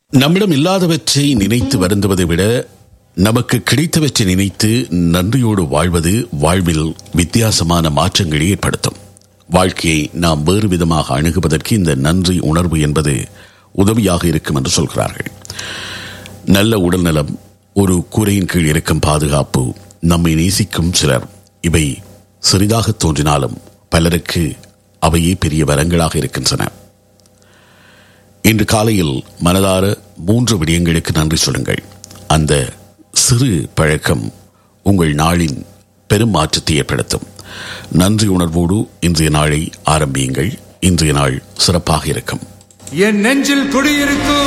நம்மிடம் இல்லாதவற்றை நினைத்து வருந்துவதை விட நமக்கு கிடைத்தவற்றை நினைத்து நன்றியோடு வாழ்வது வாழ்வில் வித்தியாசமான மாற்றங்களை ஏற்படுத்தும் வாழ்க்கையை நாம் வேறு விதமாக அணுகுவதற்கு இந்த நன்றி உணர்வு என்பது உதவியாக இருக்கும் என்று சொல்கிறார்கள் நல்ல உடல்நலம் ஒரு கூரையின் கீழ் இருக்கும் பாதுகாப்பு நம்மை நேசிக்கும் சிலர் இவை சிறிதாக தோன்றினாலும் பலருக்கு அவையே பெரிய வரங்களாக இருக்கின்றன இன்று காலையில் மனதார மூன்று விடயங்களுக்கு நன்றி சொல்லுங்கள் அந்த சிறு பழக்கம் உங்கள் நாளின் பெரும் மாற்றத்தை ஏற்படுத்தும் நன்றி உணர்வோடு இன்றைய நாளை ஆரம்பியுங்கள் இன்றைய நாள் சிறப்பாக இருக்கும் என் நெஞ்சில் குடியிருக்கும்